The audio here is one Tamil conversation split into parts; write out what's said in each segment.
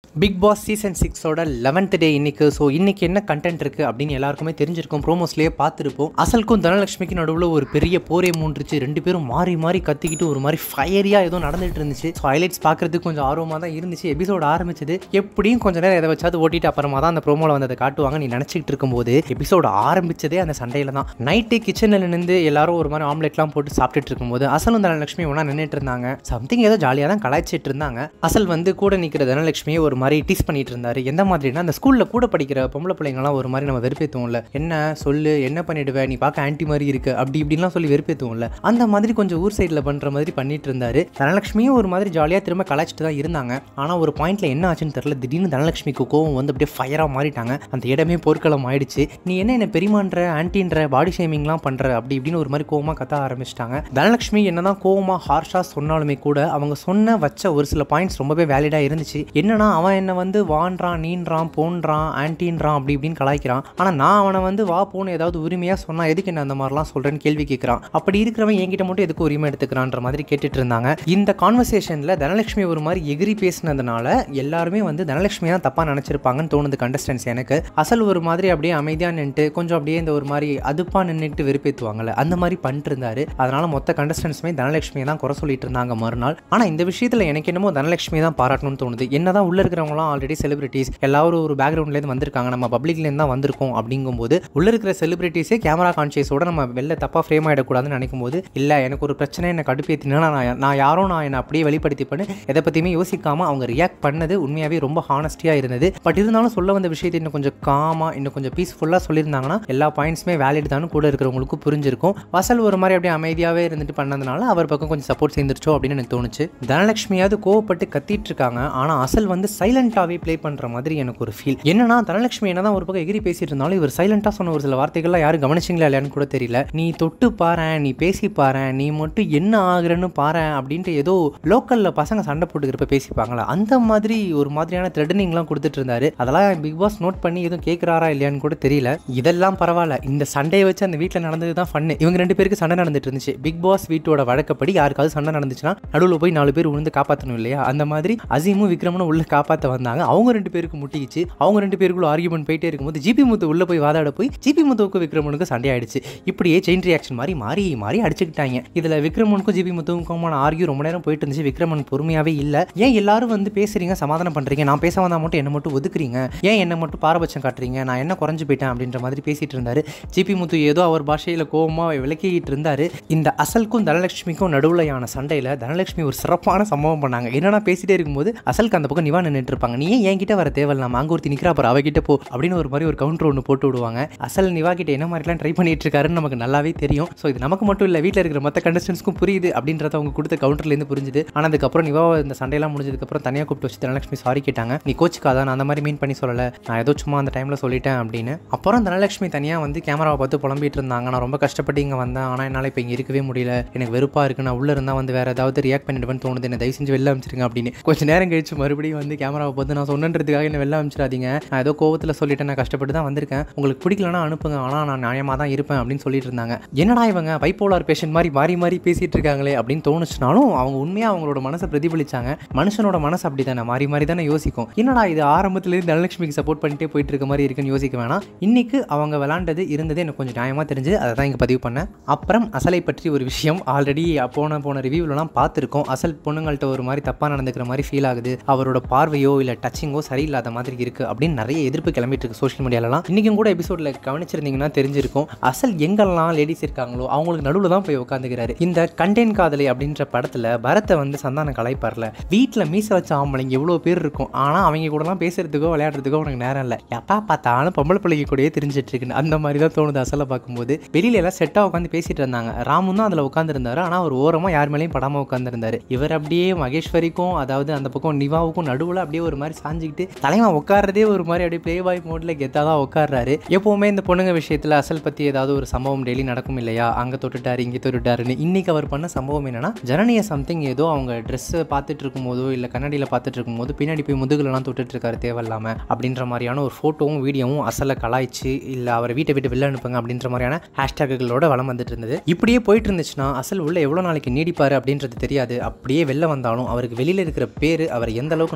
பிக் பாஸ் சீசன் சிக்ஸோட லெவன்த் டே இன்னைக்கு ஸோ இன்னைக்கு என்ன கண்டென்ட் இருக்குது அப்படின்னு எல்லாருக்குமே தெரிஞ்சிருக்கும் ப்ரோமோஸ்லேயே பார்த்துருப்போம் அசலுக்கும் தனலட்சுமிக்கு நடுவில் ஒரு பெரிய போரே மூன்றுச்சு ரெண்டு பேரும் மாறி மாறி கத்திக்கிட்டு ஒரு மாதிரி ஃபயரியாக ஏதோ நடந்துட்டு இருந்துச்சு ஸோ ஹைலைட்ஸ் பார்க்கறதுக்கு கொஞ்சம் ஆர்வமாக தான் இருந்துச்சு எபிசோட் ஆரம்பிச்சது எப்படியும் கொஞ்சம் நேரம் எதை வச்சாது ஓட்டிட்டு அப்புறமா தான் அந்த ப்ரோமோவில் வந்ததை காட்டுவாங்க நீ நினச்சிக்கிட்டு இருக்கும்போது எபிசோட் ஆரம்பிச்சதே அந்த சண்டையில் தான் நைட்டு கிச்சனில் நின்று எல்லாரும் ஒரு மாதிரி ஆம்லெட்லாம் போட்டு சாப்பிட்டுட்டு இருக்கும்போது அசலும் தனலட்சுமி ஒன்றா நின்றுட்டு இருந்தாங்க சம்திங் ஏதோ ஜாலியாக தான் கலாய்ச்சிட்டு இருந்தாங்க அசல் வந்து கூட நிற்கிற தனலட்சுமியை ஒரு மாதிரி டீஸ் பண்ணிட்டு இருந்தாரு எந்த மாதிரினா அந்த ஸ்கூலில் கூட படிக்கிற பொம்பளை பிள்ளைங்கலாம் ஒரு மாதிரி நம்ம வெறுப்பேற்றுவோம்ல என்ன சொல்லு என்ன பண்ணிடுவ நீ பார்க்க ஆன்டி மாதிரி இருக்கு அப்படி இப்படின்லாம் சொல்லி வெறுப்பேற்றுவோம்ல அந்த மாதிரி கொஞ்சம் ஊர் சைடில் பண்ணுற மாதிரி பண்ணிட்டு இருந்தாரு தனலட்சுமியும் ஒரு மாதிரி ஜாலியாக திரும்ப கலாய்ச்சிட்டு தான் இருந்தாங்க ஆனால் ஒரு பாயிண்ட்ல என்ன ஆச்சுன்னு தெரியல திடீர்னு தனலட்சுமிக்கு கோவம் வந்து அப்படியே ஃபயராக மாறிட்டாங்க அந்த இடமே போர்க்களம் ஆயிடுச்சு நீ என்ன என்ன பெரியமான்ற ஆன்டின்ற பாடி ஷேமிங்லாம் பண்ற அப்படி இப்படின்னு ஒரு மாதிரி கோவமாக கத்த ஆரம்பிச்சிட்டாங்க தனலட்சுமி என்னதான் கோவமாக ஹார்ஷாக சொன்னாலுமே கூட அவங்க சொன்ன வச்ச ஒரு சில பாயிண்ட்ஸ் ரொம்பவே வேலிடாக இருந்துச்சு என்னன்னா அவன் என்ன வந்து வான்றான் நீன்றான் போன்றான் ஆன்டின்றான் அப்படி இப்படின்னு கலாய்க்கிறான் ஆனால் நான் அவனை வந்து வா போன்னு ஏதாவது உரிமையாக சொன்னா எதுக்கு என்ன அந்த மாதிரிலாம் சொல்றேன்னு கேள்வி கேட்குறான் அப்படி இருக்கிறவன் என்கிட்ட மட்டும் எதுக்கு உரிமை எடுத்துக்கிறான்ற மாதிரி கேட்டுட்டு இருந்தாங்க இந்த கான்வர்சேஷனில் தனலட்சுமி ஒரு மாதிரி எகிரி பேசினதுனால எல்லாருமே வந்து தனலட்சுமி தான் தப்பாக நினச்சிருப்பாங்கன்னு தோணுது கண்டஸ்டன்ஸ் எனக்கு அசல் ஒரு மாதிரி அப்படியே அமைதியாக நின்றுட்டு கொஞ்சம் அப்படியே இந்த ஒரு மாதிரி அதுப்பாக நின்றுட்டு வெறுப்பேற்றுவாங்கல்ல அந்த மாதிரி பண்ணிட்டு இருந்தாரு அதனால மொத்த கண்டஸ்டன்ஸுமே தனலட்சுமியை தான் குறை சொல்லிட்டு இருந்தாங்க மறுநாள் ஆனால் இந்த விஷயத்தில் எனக்கு என்னமோ தனலட்சுமி தான் பாராட்டணும்னு தோணுது என்னதான் உள்ள இருக்கிறவங்களாம் ஆல்ரெடி செலிபிரிட்டிஸ் எல்லாரும் ஒரு பேக்ரவுண்ட்லேருந்து வந்திருக்காங்க நம்ம பப்ளிக்லேருந்து தான் வந்திருக்கோம் அப்படிங்கும்போது உள்ள இருக்கிற செலிபிரிட்டிஸே கேமரா கான்சியஸோட நம்ம வெளில தப்பாக ஃப்ரேம் ஆகிடக்கூடாதுன்னு நினைக்கும் போது இல்லை எனக்கு ஒரு பிரச்சனை என்ன கடுப்பேற்றினா நான் நான் யாரோ நான் என்னை அப்படியே வெளிப்படுத்தி பண்ணு எதை பற்றியுமே யோசிக்காமல் அவங்க ரியாக்ட் பண்ணது உண்மையாகவே ரொம்ப ஹானஸ்டியாக இருந்தது பட் இருந்தாலும் சொல்ல வந்த விஷயத்தை இன்னும் கொஞ்சம் காமாக இன்னும் கொஞ்சம் பீஸ்ஃபுல்லாக சொல்லியிருந்தாங்கன்னா எல்லா பாயிண்ட்ஸுமே வேலிட் தான் கூட இருக்கிறவங்களுக்கு புரிஞ்சிருக்கும் வசல் ஒரு மாதிரி அப்படியே அமைதியாகவே இருந்துட்டு பண்ணதுனால அவர் பக்கம் கொஞ்சம் சப்போர்ட் சேர்ந்துருச்சோ அப்படின்னு எனக்கு தோணுச்சு தனலட்சுமியாவது கோவப்பட்டு கத்திட்டு இருக்காங்க ஆனால் அசல் வந்து சைலண்டாகவே ப்ளே பண்ணுற மாதிரி எனக்கு ஒரு ஃபீல் என்னன்னா தனலட்சுமி என்னதான் ஒரு பக்கம் எகிரி பேசிட்டு இருந்தாலும் இவர் சைலண்டாக சொன்ன ஒரு சில வார்த்தைகள்லாம் யாரும் கவனிச்சிங்களா இல்லையான்னு கூட தெரியல நீ தொட்டு பாரேன் நீ பேசி பாரேன் நீ மட்டும் என்ன ஆகுறன்னு பாரேன் அப்படின்ட்டு ஏதோ லோக்கலில் பசங்க சண்டை போட்டுக்கிறப்ப பேசிப்பாங்களா அந்த மாதிரி ஒரு மாதிரியான த்ரெட்டனிங்லாம் கொடுத்துட்டு இருந்தாரு அதெல்லாம் பிக் பாஸ் நோட் பண்ணி எதுவும் கேட்குறாரா இல்லையான்னு கூட தெரியல இதெல்லாம் பரவாயில்ல இந்த சண்டையை வச்சு அந்த வீட்டில் நடந்தது தான் ஃபன்னு இவங்க ரெண்டு பேருக்கு சண்டை நடந்துட்டு இருந்துச்சு பிக் பாஸ் வீட்டோட வழக்கப்படி யாருக்காவது சண்டை நடந்துச்சுன்னா நடுவில் போய் நாலு பேர் விழுந்து காப்பாற்றணும் இல்லையா அந்த மாதிரி அசீமும் விக்ரமனும் உள்ள காப்பாற்ற வந்தாங்க அவங்க ரெண்டு பேருக்கு முட்டிக்கிச்சு அவங்க ரெண்டு பேருக்குள்ள ஆர்கியூமெண்ட் போயிட்டே இருக்கும்போது ஜிபி முத்து உள்ள போய் வாதாட போய் ஜிபி முத்துவுக்கும் விக்ரமனுக்கும் சண்டை ஆயிடுச்சு இப்படியே செயின் ரியாக்ஷன் மாதிரி மாறி மாறி அடிச்சுக்கிட்டாங்க இதில் விக்ரமனுக்கும் ஜிபி முத்துவுக்குமான ஆர்கியூ ரொம்ப நேரம் போயிட்டு இருந்துச்சு விக்ரமன் பொறுமையாகவே இல்லை ஏன் எல்லாரும் வந்து பேசுறீங்க சமாதானம் பண்ணுறீங்க நான் பேச வந்தால் மட்டும் என்ன மட்டும் ஒதுக்குறீங்க ஏன் என்னை மட்டும் பாரபட்சம் காட்டுறீங்க நான் என்ன குறைஞ்சு போயிட்டேன் அப்படின்ற மாதிரி பேசிட்டு இருந்தாரு ஜிபி முத்து ஏதோ அவர் பாஷையில் கோபமாக விளக்கிட்டு இருந்தாரு இந்த அசலுக்கும் தனலட்சுமிக்கும் நடுவுலையான சண்டையில் தனலட்சுமி ஒரு சிறப்பான சம்பவம் பண்ணாங்க என்னன்னா பேசிட்டே இருக்கும்போது அசலுக்கு அந்த பக்கம் நிவா நின்றுட்டு இருப்பாங்க நீ ஏன் என்கிட்ட வர தேவையில்லாம அங்கே ஒருத்தி நிற்கிறா அப்புறம் அவகிட்ட போ அப்படின்னு ஒரு மாதிரி ஒரு கவுண்டர் ஒன்று போட்டு விடுவாங்க அசல் நிவா கிட்ட என்ன மாதிரிலாம் ட்ரை பண்ணிட்டு இருக்காருன்னு நமக்கு நல்லாவே தெரியும் ஸோ இது நமக்கு மட்டும் இல்லை வீட்டில் இருக்கிற மற்ற கண்டஸ்டன்ஸ்க்கும் புரியுது அப்படின்றத அவங்க கொடுத்த கவுண்டர்லேருந்து புரிஞ்சுது ஆனால் அதுக்கப்புறம் நிவா இந்த சண்டையெல்லாம் முடிஞ்சதுக்கப்புறம் தனியாக கூப்பிட்டு வச்சு தனலட்சுமி சாரி கேட்டாங்க நீ கோச்சுக்காதான் நான் அந்த மாதிரி மீன் பண்ணி சொல்லலை நான் ஏதோ சும்மா அந்த டைமில் சொல்லிட்டேன் அப்படின்னு அப்புறம் தனலட்சுமி தனியாக வந்து கேமராவை பார்த்து புலம்பிட்டு இருந்தாங்க நான் ரொம்ப கஷ்டப்பட்டு இங்கே வந்தேன் ஆனால் என்னால் இப்போ இங்கே இருக்கவே முடியல எனக்கு வெறுப்பாக இருக்கு நான் உள்ளே இருந்தால் வந்து வேறு ஏதாவது ரியாக்ட் பண்ணிடுவேன்னு தோணுது என்ன தயவு செஞ்சு வெளில அமைச்சிருங்க அப்படின்னு கொஞ்சம் நேரம் கழிச்சு மறுபடியும் வந்து கேமராவை பார்த்து நான் சொன்னன்றதுக்காக என்ன வெளில அமைச்சிடாதீங்க நான் ஏதோ கோவத்தில் சொல்லிட்டேன் நான் கஷ்டப்பட்டு தான் வந்திருக்கேன் உங்களுக்கு பிடிக்கலனா அனுப்புங்க ஆனால் நான் நியாயமாக தான் இருப்பேன் அப்படின்னு சொல்லிட்டு இருந்தாங்க என்னடா இவங்க பைப்போலார் பேஷண்ட் மாதிரி மாறி மாறி பேசிட்டு இருக்காங்களே அப்படின்னு தோணுச்சுனாலும் அவங்க உண்மையாக அவங்களோட மனசை பிரதிபலிச்சாங்க மனுஷனோட மனசு அப்படி தானே மாறி மாறி தானே யோசிக்கும் என்னடா இது ஆரம்பத்துலேருந்து தனலட்சுமிக்கு சப்போர்ட் பண்ணிட்டே போயிட்டு இருக்க மாதிரி இருக்குன்னு யோசிக்க வேணாம் இன்னைக்கு அவங்க விளாண்டது இருந்தது எனக்கு கொஞ்சம் நியாயமாக தெரிஞ்சு அதை தான் இங்கே பதிவு பண்ணேன் அப்புறம் அசலை பற்றி ஒரு விஷயம் ஆல்ரெடி போன போன ரிவ்யூவிலலாம் பார்த்துருக்கோம் அசல் பொண்ணுங்கள்ட்ட ஒரு மாதிரி தப்பாக நடந்துக்கிற மாதிரி ஃபீல் ஆகுது அவரோட பார்வையோ இல்லை டச்சிங்கோ சரியில்லாத மாதிரி இருக்குது அப்படின்னு நிறைய எதிர்ப்பு கிளம்பிட்டு இருக்கு சோஷியல் மீடியாலலாம் இன்றைக்கும் கூட எபிசோடில் கவனிச்சிருந்தீங்கன்னா தெரிஞ்சிருக்கும் அசல் எங்கெல்லாம் லேடிஸ் இருக்காங்களோ அவங்களுக்கு நடுவில் தான் போய் உட்காந்துக்கிறாரு இந்த கண்டென்ட் காதலி அப்படின்ற படத்தில் பரத்தை வந்து சந்தானம் கலாய்ப்பார்ல வீட்டில் மீச வச்ச ஆம்பளைங்க எவ்வளோ பேர் இருக்கும் ஆனால் அவங்க கூடலாம் பேசுறதுக்கோ விளையாடுறதுக்கோ உனக்கு நேரம் இல்லை எப்பா பார்த்தாலும் பொம்பளை பிள்ளைங்க கூடயே தெரிஞ்சிட்டு இருக்குன்னு அந்த மாதிரி தான் தோணுது அசலை பார்க்கும்போது வெளியில எல்லாம் செட்டாக உட்காந்து பேசிட்டு இருந்தாங்க ராமும் தான் அதில் உட்காந்துருந்தாரு ஆனால் ஒரு ஓரமாக யார் மேலேயும் படாமல் உட்காந்துருந்தாரு இவர் அப்படியே மகேஸ்வரிக்கும் அதாவது அந்த பக்கம் நிவாவுக்கும் நடுவில் அப்படியே ஒரு மாதிரி சாஞ்சிக்கிட்டு தலைவன் உட்கார்றதே ஒரு மாதிரி அப்படியே ப்ளே பாய் மோட்ல கெத்தாக தான் உட்கார்றாரு எப்போவுமே இந்த பொண்ணுங்க விஷயத்தில் அசல் பற்றி ஏதாவது ஒரு சம்பவம் டெய்லி நடக்கும் இல்லையா அங்கே தொட்டுட்டாரு இங்கே தொட்டுட்டாருன்னு இன்னைக்கு அவர் பண்ண சம்பவம் என்னன்னா ஜனனிய சம்திங் ஏதோ அவங்க ட்ரெஸ்ஸை பார்த்துட்டு இருக்கும்போதோ இல்லை கண்ணாடியில் பார்த்துட்டு இருக்கும்போது பின்னாடி போய் முதுகுலலாம் தொட்டுட்டு இருக்காரு தேவையில்லாம அப்படின்ற மாதிரியான ஒரு ஃபோட்டோவும் வீடியோவும் அசலை கலாய்ச்சி இல்லை அவரை வீட்டை விட்டு வெளில அனுப்புங்க அப்படின்ற மாதிரியான ஹேஷ்டேக்குகளோட வளம் வந்துட்டு இருந்தது இப்படியே போயிட்டு இருந்துச்சுன்னா அசல் உள்ள எவ்வளோ நாளைக்கு நீடிப்பாரு அப்படின்றது தெரியாது அப்படியே வெளில வந்தாலும் அவருக்கு வெளியில் இருக்கிற பேர் அவர் எந்த அளவுக்கு நாசம் பண்ண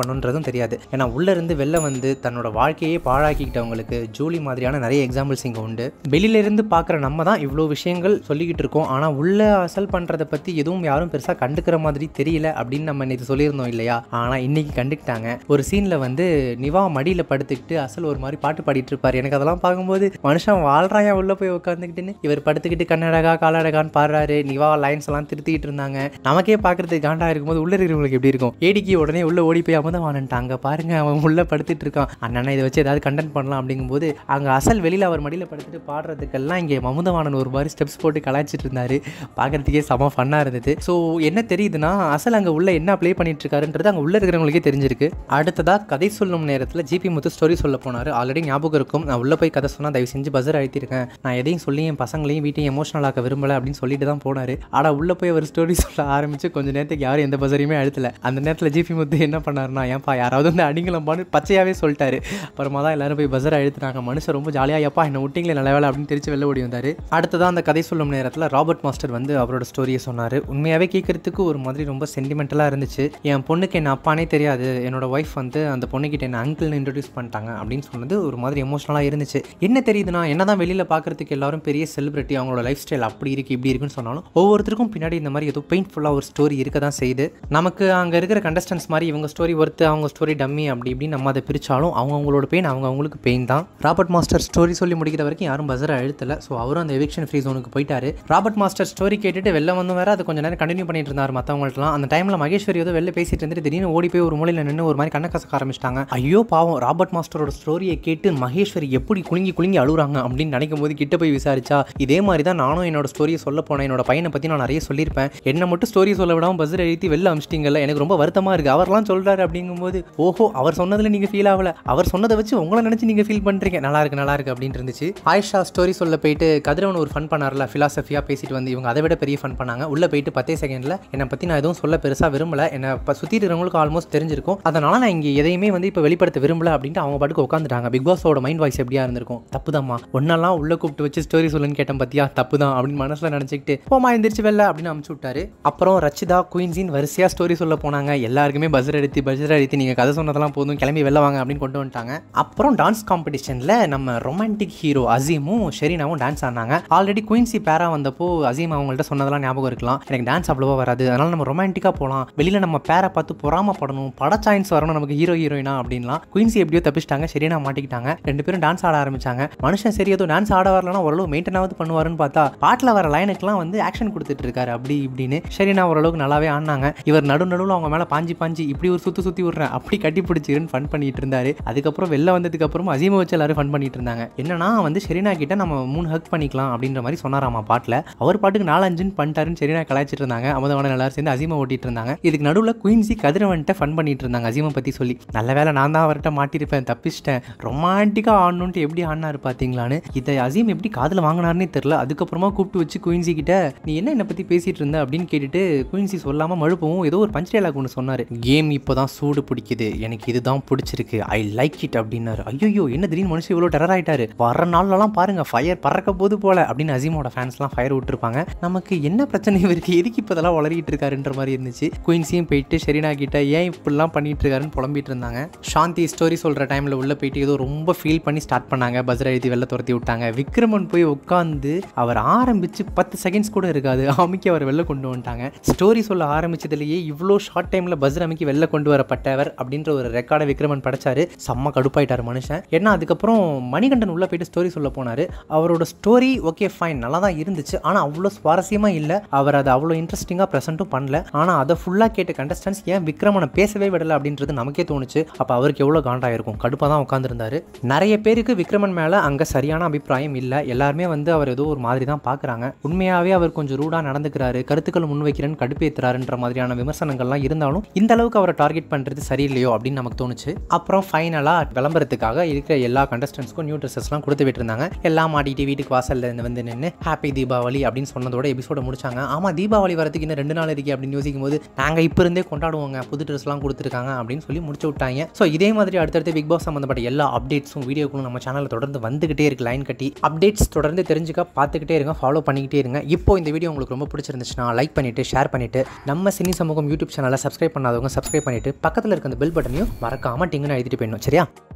பண்ணுன்றதும் தெரியாது ஏன்னா உள்ள இருந்து வெளில வந்து தன்னோட வாழ்க்கையே பாழாக்கிக்கிட்டவங்களுக்கு ஜூலி மாதிரியான நிறைய எக்ஸாம்பிள்ஸ் இங்கே உண்டு வெளியில இருந்து பார்க்குற நம்ம தான் இவ்வளோ விஷயங்கள் சொல்லிக்கிட்டு இருக்கோம் ஆனால் உள்ள அசல் பண்ணுறதை பற்றி எதுவும் யாரும் பெருசாக கண்டுக்கிற மாதிரி தெரியல அப்படின்னு நம்ம நேற்று சொல்லியிருந்தோம் இல்லையா ஆனால் இன்னைக்கு கண்டுக்கிட்டாங்க ஒரு சீனில் வந்து நிவா மடியில் படுத்துக்கிட்டு அசல் ஒரு மாதிரி பாட்டு பாடிட்டு இருப்பார் எனக்கு அதெல்லாம் பார்க்கும்போது மனுஷன் வாழ்றாயா உள்ளே போய் உட்காந்துக்கிட்டுன்னு இவர் படுத்துக்கிட்டு கன்னடகா காலடகான்னு பாடுறாரு நிவா லைன்ஸ் எல்லாம் திருத்திட்டு இருந்தாங்க நமக்கே பார்க்கறதுக்கு காண்டா இருக்கும்போது உள்ள இருக்கிறவங்களுக்கு எப்படி இருக்கும் ஏடிக்கு உடனே உள்ள ஓடி போய் அமுதவானன்ட்டு அங்கே பாருங்க அவன் உள்ள படுத்துட்டு இருக்கான் அண்ணா இதை வச்சு ஏதாவது கண்டென்ட் பண்ணலாம் அப்படிங்கும்போது அங்கே அசல் வெளியில் அவர் மடியில் படுத்துட்டு பாடுறதுக்கெல்லாம் இங்கே மமுதவானன் ஒரு மாதிரி ஸ்டெப்ஸ் போட்டு கலாய்ச்சிட்டு இருந்தாரு பார்க்கறதுக்கே செம ஃபன்னாக இருந்தது ஸோ என்ன தெரியுதுன்னா அசல் அங்கே உள்ள என்ன ப்ளே பண்ணிட்டு இருக்காருன்றது அங்கே உள்ள இருக்கிறவங்களுக்கே தெரிஞ்சிருக்கு அடுத்ததாக கதை சொல்லும் நேரத்தில் ஜிபி முத்து ஸ்டோரி சொல்ல போனார் ஆல்ரெடி ஞாபகம் இருக்கும் நான் உள்ளே போய் கதை சொன்னால் தயவு செஞ்சு பஸ்ஸர் அழுத்திருக்கேன் நான் எதையும் சொல்லி என் பசங்களையும் வீட்டையும் எமோஷனல் ஆக்க விரும்பல அப்படின்னு சொல்லிட்டு தான் போனார் ஆனால் உள்ளே போய் அவர் ஸ்டோரி சொல்ல ஆரம்பிச்சு கொஞ்ச நேரத்துக்கு யாரும் எந்த பஸ்ஸரையுமே அழுத்தல அந்த நேரத்தில் ஜிபி முத்து என்ன பண்ணாருன்னா ஏன்ப்பா யாராவது வந்து அடிங்களம்பான்னு பச்சையாகவே சொல்லிட்டாரு அப்புறமா தான் எல்லாரும் போய் பஸ்ஸர் அழுத்துனாங்க மனுஷன் ரொம்ப ஜாலியாக எப்பா என்ன விட்டிங்களே நல்ல வேலை அப்படின்னு தெரிச்சு வெளில ஓடி வந்தார் அடுத்ததான் அந்த கதை சொல்லும் நேரத்தில் ராபர்ட் மாஸ்டர் வந்து அவரோட ஸ்டோரியை சொன்னார் உண்மையாகவே கேட்கறதுக்கு ஒரு மாதிரி ரொம்ப சென்டிமெண்டலாக இருந்துச்சு என் பொண்ணுக்கு என்ன அப்பானே தெரியாது என்னோட ஒய்ஃப் வந்து அந்த பொண்ணுக்கிட்ட என்ன அங்கிள்னு இன்ட்ரடியூஸ் பண்ணிட்டாங்க அப்படின்னு சொன்னது ஒரு மாதிரி எமோஷனலாக இருந்துச்சு என்ன தெரியுதுன்னா என்னதான் வெளியில் பார்க்கறதுக்கு எல்லாரும் பெரிய செலிபிரிட்டி அவங்களோட லைஃப் ஸ்டைல் அப்படி இருக்கு இப்படி இருக்குன்னு சொன்னாலும் ஒவ்வொருத்தருக்கும் பின்னாடி இந்த மாதிரி ஏதோ பெயின்ஃபுல்லாக ஒரு ஸ்டோரி இருக்க தான் செய்யுது நமக்கு அங்கே இருக்கிற கண்டஸ்டன்ஸ் மாதிரி இவங்க ஸ்டோரி ஒர்த்து அவங்க ஸ்டோரி டம்மி அப்படி இப்படின்னு நம்ம அதை பிரித்தாலும் அவங்க அவங்களோட பெயின் அவங்க அவங்களுக்கு பெயின் தான் ராபர்ட் மாஸ்டர் ஸ்டோரி சொல்லி முடிக்கிற வரைக்கும் யாரும் பஸ்ஸரை அழுத்தலை ஸோ அவரும் அந்த எவிக்ஷன் ஃப்ரீ ஜோனுக்கு போயிட்டாரு ராபர்ட் மாஸ்டர் ஸ்டோரி கேட்டுட்டு வெளில வந்து வேற அது கொஞ்ச நேரம் கண்டினியூ பண்ணிட்டு இருந்தார் மற்றவங்கள்ட்டலாம் அந்த டைமில் மகேஸ்வரி ஏதோ வெளில பேசிட்டு இருந்துட்டு திடீர்னு ஓடி போய் ஒரு மூலையில் நின்று ஒரு மாதிரி கண்ண கசக்க ஆரம்பிச்சிட்டாங்க ஐயோ பாவம் ராபர்ட் மாஸ்டரோட ஸ்டோரியை கேட்டு மகேஸ்வரி எப்படி குலுங்கி குலுங்கி அழுகுறாங்க அப்படின்னு நினைக்கும் போது கிட்ட போய் விசாரிச்சா இதே மாதிரி தான் நானும் என்னோட ஸ்டோரியை சொல்ல போனேன் என்னோட பையனை பற்றி நான் நிறைய சொல்லியிருப்பேன் என்ன மட்டும் ஸ்டோரி சொல்ல விடாமல் பஸ்ஸில் எழுதி வெளில அமிச்சிட்டிங்கல்ல எனக்கு ரொம்ப வருத்தமாக இருக்குது அவர்லாம் சொல்கிறாரு அப்படிங்கும்போது ஓஹோ அவர் சொன்னதில் நீங்கள் ஃபீல் ஆகல அவர் சொன்னதை வச்சு உங்களை நினச்சி நீங்கள் ஃபீல் பண்ணுறீங்க நல்லா இருக்கு நல்லா இருக்கு அப்படின்னு இருந்துச்சு ஆயிஷா ஸ்டோரி சொல்ல போயிட்டு கதிரவன் ஒரு ஃபன் பண்ணார்ல ஃபிலாசபியாக பேசிட்டு வந்து இவங்க அதை விட பெரிய ஃபன் பண்ணாங்க உள்ளே போயிட்டு பத்தே செகண்டில் என்னை பற்றி நான் எதுவும் சொல்ல பெருசாக விரும்பல என்னை இப்போ சுற்றி இருக்கிறவங்களுக்கு ஆல்மோஸ்ட் தெரிஞ்சிருக்கும் அதனால் நான் இங்கே எதையுமே வந்து இப்போ வெளிப்படுத்த விரும்பல அப்படின்ட்டு அவங்க பாட்டுக்கு உட்காந்துட்டாங்க பிக் பாஸோட மைண்ட் வாய்ஸ் எப்படியா இருந்திருக்கும் தப்பு தான்மா ஒன்னெல்லாம் உள்ளே கூப்பிட்டு வச்சு ஸ்டோரி சொல்லுன்னு கேட்டேன் பத்தியா தப்பு தான் அப்படின்னு மனசில் நினச்சிக்கிட்டு போமா எந்திரிச்சு வெளில அப்படின்னு அமுச்சு விட்டாரு அப்புறம் ரச்சிதா குயின்ஸின் வரிசையாக ஸ்டோரி சொல்ல போனாங்க எல்லாருக்குமே பஸ்ஸர் அடித்து பஸ்ஸர் அடித்து நீங்கள் கதை சொன்னதெல்லாம் போதும் கிளம்பி வெளில வாங்க அப்படின்னு கொண்டு வந்துட்டாங்க அப்புறம் டான்ஸ் காம்படிஷனில் நம்ம ரொமான்டிக் ஹீரோ அசீமும் ஷெரீனாவும் டான்ஸ் ஆடினாங்க ஆல்ரெடி குயின்சி பேரா வந்தப்போ அசீம் அவங்கள்ட்ட சொன்னதெல்லாம் ஞாபகம் இருக்கலாம் எனக்கு டான்ஸ் அவ்வளோவா வராது அதனால நம்ம ரொமான்டிக்காக போகலாம் வெளியில் நம்ம பேரை பார்த்து பொறாமப்படணும் பட சாயின்ஸ் வரணும் நமக்கு ஹீரோ ஹீரோயினா அப்படின்லாம் குயின்சி எப்படியோ தப்பிச்சிட்டாங்க ஷெரீனா மாட்டிக்கிட்டாங்க ரெண்டு பேரும் டான்ஸ் ஆட ஆரம்பிச்சாங்க மனுஷன் சரி ஏதோ டான்ஸ் ஆட வரலன்னா ஓரளவு மெயின்டெனாவது பண்ணுவாருன்னு பார்த்தா பாட்டில் வர லைனுக்குலாம் வந்து ஆக்ஷன் கொடுத்துட்டு இருக்காரு அப்படி இப்படின்னு ஷெரீனா ஓரளவுக்கு நல்லாவே ஆடினாங்க இவர் நடு நடுவில் அவங்க மேலே பாஞ்சி பாஞ்சி இப்படி ஒரு சுற்றி சுற்றி விட்றேன் அப்படி கட்டி பிடிச்சிருன்னு ஃபன் பண்ணிட்டு இருந்தாரு அதுக்கப்புறம் வெளில வந்ததுக்கு அப்புறம் அசீமை வச்சு எல்லாரும் ஃபன் பண்ணிட்டு இருந்தாங்க என்னன்னா வந்து ஷெரீனா கிட்ட நம்ம மூணு ஹக் பண்ணிக்கலாம் அப்படின்ற மாதிரி சொன்னாராமா பாட்டில் அவர் பாட்டுக்கு நாலஞ்சுன்னு பண்ணிட்டாருன்னு ஷெரீனா கலாய்ச்சிட்டு இருந்தாங்க அமுதவான எல்லாரும் சேர்ந்து அசீமை ஓட்டிட்டு இருந்தாங்க இதுக்கு நடுவில் குயின்சி கதிரவன்ட்ட ஃபன் பண்ணிட்டு இருந்தாங்க அசீமை பற்றி சொல்லி நல்ல வேலை நான் தான் அவர்கிட்ட மாட்டிருப்பேன் தப்பிச்சிட்டேன் ரொமான்டிக்காக ஆடணுன்ட்டு எப்படி ஆடினாரு பார்த்தீங்களான்னு இதை அசீம் எப்படி காதில் வாங்கினாருன்னே தெரில அதுக்கப்புறமா கூப்பிட்டு வச்சு குயின்சி கிட்ட நீ என்ன என்னை பற்றி பேசிட்டு இருந்த அப்படின்னு கேட்டுட்டு குயின்சி சொல்லாமல் மழுப்பவும் ஏதோ ஒரு பஞ்ச் டைலாக் ஒன்று சொன்னார் கேம் இப்போ தான் சூடு பிடிக்குது எனக்கு இதுதான் பிடிச்சிருக்கு ஐ லைக் இட் அப்படின்னாரு ஐயோ என்ன திடீர்னு மனுஷன் இவ்வளோ டெரர் ஆயிட்டாரு வர நாள்லலாம் பாருங்க ஃபயர் பறக்க போது போல அப்படின்னு அசீமோட ஃபேன்ஸ்லாம் ஃபயர் விட்டுருப்பாங்க நமக்கு என்ன பிரச்சனை இவருக்கு எதுக்கு இப்போ இதெல்லாம் வளரிட்டு இருக்காருன்ற மாதிரி இருந்துச்சு குயின்சியும் போயிட்டு ஷெரீனா கிட்ட ஏன் இப்படிலாம் பண்ணிட்டு இருக்காருன்னு புலம்பிட்டு இருந்தாங்க சாந்தி ஸ்டோரி சொல்கிற டைமில் உள்ள போயிட்டு ஏதோ ரொம்ப ஃபீல் பண்ணி ஸ்டார்ட் பண்ணாங்க பஸ்ஸர் எழுதி வெளில துரத்தி விட்டாங்க விக்ரமன் போய் உட்காந்து அவர் ஆரம்பிச்சு பத்து செகண்ட்ஸ் கூட இருக்காது அமைக்கி அவர் வெளில கொண்டு வந்துட்டாங்க ஸ்டோரி சொல்ல ஆரம்பிச்சதுலேயே இவ்வளோ ஷார்ட் டைமில் பஸ்ஸர் அமைக்கி வெளில கொண்டு வரப்பட்டவர் அப்படின்ற ஒரு ரெக்கார்டை விக்ரமன் படைச்சாரு செம்ம கடுப்பாயிட்டார் மனுஷன் ஏன்னா அதுக்கப்புறம் மணிகண்டன் உள்ளே போயிட்டு ஸ்டோரி சொல்ல போனார் அவரோட ஸ்டோரி ஓகே ஃபைன் நல்லா தான் இருந்துச்சு ஆனால் அவ்வளோ சுவாரஸ்யமாக இல்லை அவர் அதை அவ்வளோ இன்ட்ரெஸ்டிங்காக ப்ரெசென்ட்டும் பண்ணல ஆனால் அதை ஃபுல்லாக கேட்ட கண்டஸ்டன்ஸ் ஏன் விக்ரமனை பேசவே விடலை அப்படின்றது நமக்கே தோணுச்சு அப்போ அவருக்கு எவ்வளோ காண்டாயிருக்கும் கடுப்பாக தான் உட்காந்துருந்தாரு நிறைய பேருக்கு விக்ரமன் மேலே அங்கே சரியான அபிப்பிராயம் இல்லை எல்லாருமே வந்து அவர் ஏதோ ஒரு மாதிரி தான் பார்க்குறாங்க உண்மையாகவே அவர் கொஞ்சம் ரூடாக நடந்துக்கிறாரு கருத்துக்கள் முன்வைக்கிறேன்னு கடுப்பேற்றுறாருன்ற மாதிரியான விமர்சனங்கள்லாம் இருந்தாலும் இந்த அளவுக்கு அவரை டார்கெட் பண்ணுறது சரியில்லையோ அப்படின்னு நமக்கு தோணுச்சு அப்புறம் ஃபைனலாக விளம்பரத்துக்காக இருக்கிற எல்லா கண்டஸ்டன்ஸ்க்கும் நியூ ட்ரெஸ்ஸஸ்லாம் கொடுத்து விட்டுருந்தாங்க எல்லாம் மாட்டிட்டு வீட்டுக்கு வாசலில் இருந்து வந்து நின்று ஹாப்பி தீபாவளி அப்படின்னு சொன்னதோட எபிசோட முடிச்சாங்க ஆமாம் தீபாவளி வரதுக்கு இன்னும் ரெண்டு நாள் இருக்கே அப்படின்னு யோசிக்கும் போது நாங்கள் இப்போ இருந்தே கொண்டாடுவோங்க புது ட்ரெஸ்லாம் கொடுத்துருக்காங்க அப்படின்னு சொல்லி முடிச்சு விட்டாங்க ஸோ இதே மாதிரி அடுத்தடுத்து பிக் பாஸ் சம்மந்தப்பட்ட எல்லா அப்டேட்ஸும் வீடியோக்களும் நம்ம சேனலில் தொடர்ந்து வந்துகிட்டே இருக்கு லைன் கட்டி அப்டேட்ஸ் தொடர்ந்து தெரிஞ்சுக்க பார்த்துக்கிட்டே இருங்க ஃபாலோ பண்ணிக்கிட்டே இருங்க இப்போ இந்த வீடியோ உங்களுக்கு ரொம்ப பிடிச்சிருந்துச்சுன்னா லைக் பண்ணிட்டு ஷேர் பண்ணிட்டு நம்ம சினி சமூகம் யூடியூப் சேனலை சப்ஸ்கிரைப் பண்ணாதவங்க சப்ஸ்கிரைப் பண்ணிட்டு பக்கத்து பக்கத்தில் இருக்க அந்த பெல் பட்டனையும் மறக்காம டிங்குன்னு எழுதிட்டு போயிடணும் சரியா